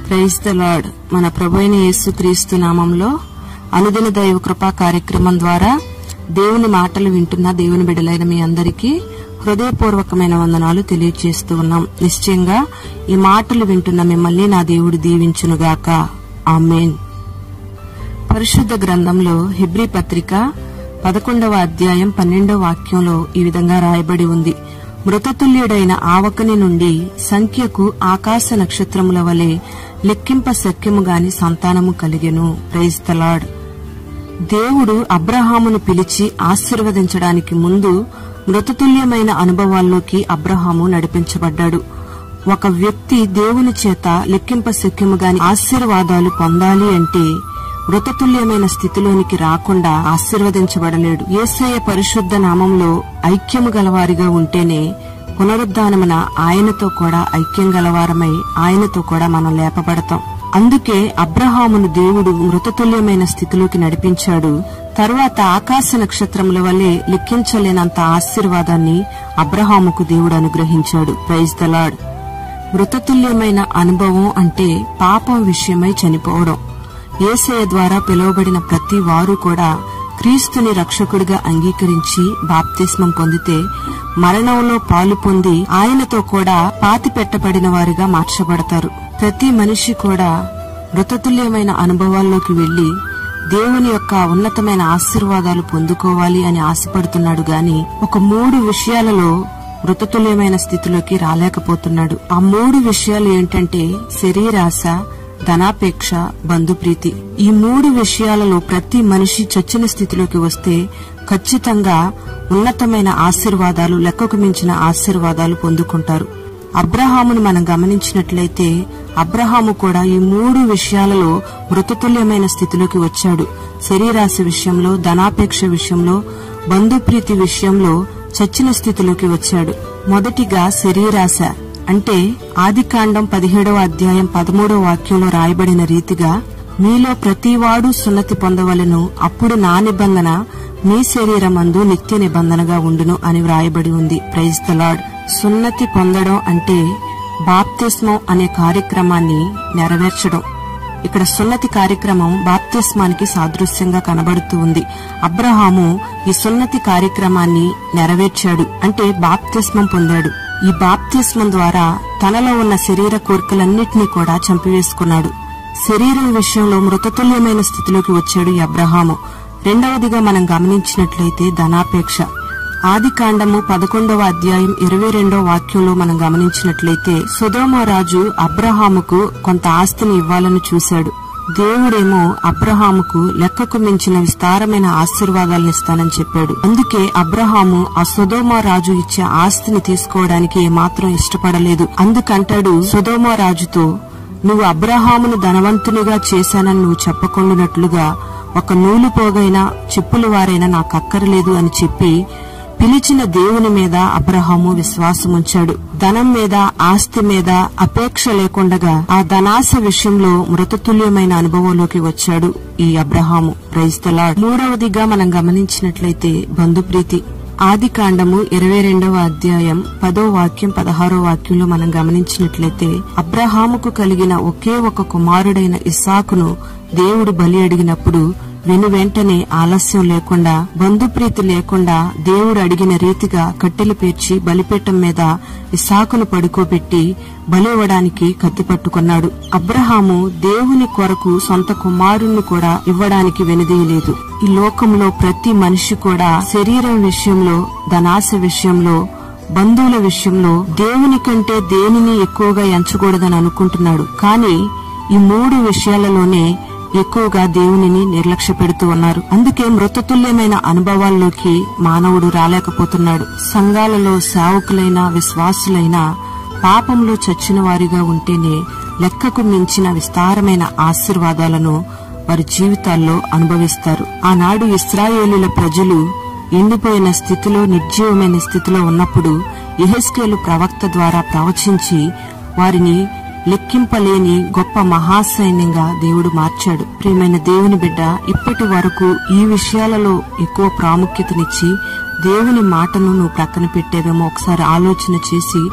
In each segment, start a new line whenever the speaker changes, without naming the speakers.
praise the lord మన ప్రభు అయిన యేసుక్రీస్తు నామంలో అనుదిన దైవ కృపా కార్యక్రమం ద్వారా దేవుని మాటలు వింటున్న దేవుని బిడ్డలైన మీ అందరికీ హృదయపూర్వకమైన వందనాలు తెలియజేస్తూ ఉన్నాం నిశ్చయంగా ఈ మాటలు వింటున్న మిమ్మల్ని నా దేవుడు దీవించునుగాక ఆమెన్ పరిశుద్ధ గ్రంథంలో హెబ్రీ పత్రిక పదకొండవ అధ్యాయం పన్నెండవ వాక్యంలో ఈ విధంగా రాయబడి ఉంది మృతతుల్యుడైన ఆవకని నుండి సంఖ్యకు ఆకాశ నక్షత్రముల వలె లెక్కింప సఖ్యము గాని సంతానము కలిగెను ప్రైజ్ తలాడ్ దేవుడు అబ్రహామును పిలిచి ఆశీర్వదించడానికి ముందు మృతతుల్యమైన అనుభవాల్లోకి అబ్రహాము నడిపించబడ్డాడు ఒక వ్యక్తి దేవుని చేత లెక్కింప శక్యము గాని ఆశీర్వాదాలు పొందాలి అంటే మృతతుల్యమైన స్థితిలోనికి రాకుండా ఆశీర్వదించబడలేడు ఏసయ్య పరిశుద్ధ నామంలో ఐక్యము గలవారిగా ఉంటేనే పునరుద్ధానమున ఆయనతో కూడా ఐక్యం గలవారమై ఆయనతో కూడా మనం లేపబడతాం అందుకే అబ్రహామును దేవుడు మృతతుల్యమైన స్థితిలోకి నడిపించాడు తరువాత ఆకాశ నక్షత్రముల వల్లే లెక్కించలేనంత ఆశీర్వాదాన్ని అబ్రహాముకు దేవుడు అనుగ్రహించాడు ప్రైజ్ ద లార్డ్ మృతతుల్యమైన అనుభవం అంటే పాపం విషయమై చనిపోవడం ఏసయ ద్వారా పిలువబడిన ప్రతి వారు కూడా క్రీస్తుని రక్షకుడిగా అంగీకరించి బాప్తిస్మం పొందితే మరణంలో పాలు పొంది ఆయనతో కూడా పాతి పెట్టబడిన వారిగా మార్చబడతారు ప్రతి మనిషి కూడా మృతతుల్యమైన అనుభవాల్లోకి వెళ్లి దేవుని యొక్క ఉన్నతమైన ఆశీర్వాదాలు పొందుకోవాలి అని ఆశపడుతున్నాడు గాని ఒక మూడు విషయాలలో మృతతుల్యమైన స్థితిలోకి రాలేకపోతున్నాడు ఆ మూడు విషయాలు ఏంటంటే శరీరాశ ధనాపేక్ష బంధుప్రీతి ఈ మూడు విషయాలలో ప్రతి మనిషి చచ్చిన స్థితిలోకి వస్తే ఖచ్చితంగా ఉన్నతమైన ఆశీర్వాదాలు లెక్కకు మించిన ఆశీర్వాదాలు పొందుకుంటారు అబ్రహామును మనం గమనించినట్లయితే అబ్రహాము కూడా ఈ మూడు విషయాలలో మృతతుల్యమైన స్థితిలోకి వచ్చాడు శరీరాశ విషయంలో ధనాపేక్ష విషయంలో బంధుప్రీతి విషయంలో చచ్చిన స్థితిలోకి వచ్చాడు మొదటిగా శరీరాశ అంటే ఆదికాండం పదిహేడవ అధ్యాయం పదమూడవ వాక్యంలో రాయబడిన రీతిగా మీలో ప్రతివాడు సున్నతి పొందవలను అప్పుడు నా నిబంధన మీ శరీరమందు నిత్య నిబంధనగా ఉండును అని వ్రాయబడి ఉంది ప్రైజ్ ద లార్డ్ సున్నతి పొందడం అంటే బాప్తిస్మం అనే కార్యక్రమాన్ని నెరవేర్చడం ఇక్కడ సున్నతి కార్యక్రమం బాప్తిస్మానికి సాదృశ్యంగా కనబడుతూ ఉంది అబ్రహాము ఈ సున్నతి కార్యక్రమాన్ని నెరవేర్చాడు అంటే బాప్తిస్మం పొందాడు ఈ బాప్తిస్మం ద్వారా తనలో ఉన్న శరీర కోరికలన్నింటినీ కూడా చంపివేసుకున్నాడు శరీరం విషయంలో మృతతుల్యమైన స్థితిలోకి వచ్చాడు ఈ అబ్రహాము రెండవదిగా మనం గమనించినట్లయితే ధనాపేక్ష ఆది కాండము పదకొండవ అధ్యాయం ఇరవై రెండవ వాక్యంలో మనం గమనించినట్లయితే సుధోమరాజు అబ్రహాముకు కొంత ఆస్తిని ఇవ్వాలని చూశాడు దేవుడేమో అబ్రహాముకు లెక్కకు మించిన విస్తారమైన ఆశీర్వాదాలను ఇస్తానని చెప్పాడు అందుకే అబ్రహాము ఆ సుధోమ రాజు ఇచ్చే ఆస్తిని తీసుకోవడానికి ఏమాత్రం ఇష్టపడలేదు అందుకంటాడు సుధోమ రాజుతో నువ్వు అబ్రహామును ధనవంతునిగా చేశానని నువ్వు చెప్పకుండానట్లుగా ఒక నూలు పోగైనా చెప్పుల వారైనా నాకు అక్కరలేదు అని చెప్పి పిలిచిన దేవుని మీద అబ్రహాము విశ్వాసముంచాడు ధనం మీద ఆస్తి మీద అపేక్ష లేకుండగా ఆ ధనాశ విషయంలో మృతతుల్యమైన అనుభవంలోకి వచ్చాడు ఈ అబ్రహాము రైస్తలాడ్ మూడవదిగా మనం గమనించినట్లయితే బంధుప్రీతి ఆది కాండము ఇరవై రెండవ అధ్యాయం పదో వాక్యం పదహారో వాక్యంలో మనం గమనించినట్లయితే అబ్రహాముకు కలిగిన ఒకే ఒక కుమారుడైన ఇస్సాకును దేవుడు బలి అడిగినప్పుడు వెను వెంటనే ఆలస్యం లేకుండా బంధుప్రీతి లేకుండా దేవుడు అడిగిన రీతిగా కట్టెలు పేర్చి బలిపీఠం మీద ఇసాకును పడుకోబెట్టి బలివ్వడానికి కత్తి పట్టుకున్నాడు అబ్రహాము దేవుని కొరకు సొంత కుమారుణ్ణి కూడా ఇవ్వడానికి వెనుదీయలేదు ఈ లోకంలో ప్రతి మనిషి కూడా శరీరం విషయంలో ధనాశ విషయంలో బంధువుల విషయంలో దేవుని కంటే దేనిని ఎక్కువగా ఎంచకూడదని అనుకుంటున్నాడు కానీ ఈ మూడు విషయాలలోనే ఎక్కువగా దేవునిని నిర్లక్ష్య పెడుతూ ఉన్నారు అందుకే మృతతుల్యమైన అనుభవాల్లోకి మానవుడు రాలేకపోతున్నాడు సంఘాలలో సేవకులైన విశ్వాసులైన పాపంలో చచ్చిన వారిగా ఉంటేనే లెక్కకు మించిన విస్తారమైన ఆశీర్వాదాలను వారి జీవితాల్లో అనుభవిస్తారు ఆనాడు ఇస్రాయేలుల ప్రజలు ఎండిపోయిన స్థితిలో నిర్జీవమైన స్థితిలో ఉన్నప్పుడు ఎహెస్కేలు ప్రవక్త ద్వారా ప్రవచించి వారిని లెక్కింపలేని గొప్ప మహాసైన్యంగా దేవుడు మార్చాడు ప్రియమైన దేవుని బిడ్డ ఇప్పటి వరకు ఈ విషయాలలో ఎక్కువ ప్రాముఖ్యతనిచ్చి దేవుని మాటను నువ్వు ప్రక్కన పెట్టేవేమో ఒకసారి ఆలోచన చేసి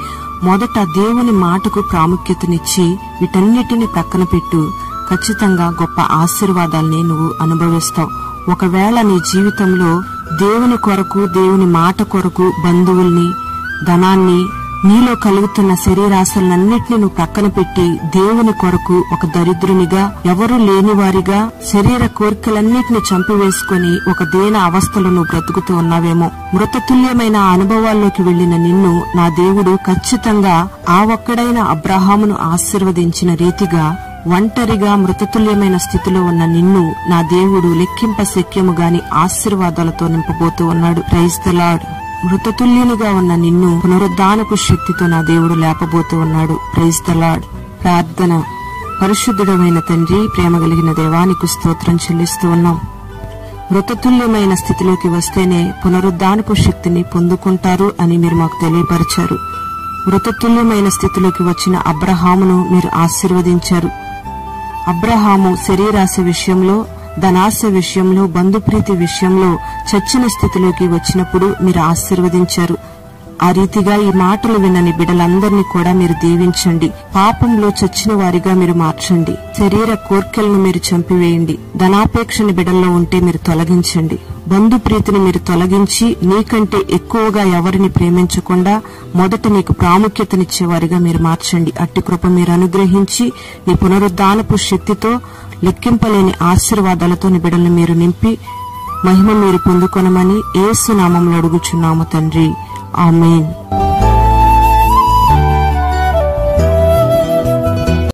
మొదట దేవుని మాటకు ప్రాముఖ్యతనిచ్చి వీటన్నిటిని ప్రక్కన పెట్టు ఖచ్చితంగా గొప్ప ఆశీర్వాదాల్ని నువ్వు అనుభవిస్తావు ఒకవేళ నీ జీవితంలో దేవుని కొరకు దేవుని మాట కొరకు బంధువుల్ని ధనాన్ని నీలో కలుగుతున్న శరీరాశలన్నింటినీ నువ్వు ప్రక్కన పెట్టి దేవుని కొరకు ఒక దరిద్రునిగా ఎవరూ లేని వారిగా శరీర కోరికలన్నిటిని చంపివేసుకొని ఒక దేన అవస్థలో నువ్వు బ్రతుకుతూ ఉన్నావేమో మృతతుల్యమైన ఆ అనుభవాల్లోకి వెళ్లిన నిన్ను నా దేవుడు ఖచ్చితంగా ఆ ఒక్కడైన అబ్రహామును ఆశీర్వదించిన రీతిగా ఒంటరిగా మృతతుల్యమైన స్థితిలో ఉన్న నిన్ను నా దేవుడు లెక్కింప శక్యము గాని ఆశీర్వాదాలతో నింపబోతూ ఉన్నాడు క్రైస్తలాడు మృతతుల్యునిగా ఉన్న నిన్ను పునరుద్ధానపు శక్తితో నా దేవుడు లేపబోతూ ఉన్నాడు క్రైస్తలాడ్ ప్రార్థన పరిశుద్ధుడమైన తండ్రి ప్రేమ కలిగిన దేవానికి స్తోత్రం చెల్లిస్తూ ఉన్నాం మృతతుల్యమైన స్థితిలోకి వస్తేనే పునరుద్ధానపు శక్తిని పొందుకుంటారు అని మీరు మాకు తెలియపరిచారు మృతతుల్యమైన స్థితిలోకి వచ్చిన అబ్రహామును మీరు ఆశీర్వదించారు అబ్రహాము శరీరాశ విషయంలో ధనాశ విషయంలో బంధుప్రీతి విషయంలో చచ్చిన స్థితిలోకి వచ్చినప్పుడు మీరు ఆశీర్వదించారు ఆ రీతిగా ఈ మాటలు వినని బిడలందరినీ కూడా మీరు దీవించండి పాపంలో చచ్చిన వారిగా మీరు మార్చండి శరీర కోర్కెలను మీరు చంపివేయండి ధనాపేక్షని బిడల్లో ఉంటే మీరు తొలగించండి బంధు ప్రీతిని మీరు తొలగించి నీకంటే ఎక్కువగా ఎవరిని ప్రేమించకుండా మొదట నీకు ప్రాముఖ్యతనిచ్చేవారిగా మీరు మార్చండి అట్టి కృప మీరు అనుగ్రహించి నీ పునరుద్ధానపు శక్తితో లెక్కింపలేని ఆశీర్వాదాలతో నీ బిడల్ని మీరు నింపి మహిమ మీరు పొందుకొనమని ఏసు నామంలో అడుగుచున్నాము తండ్రి ఆమెన్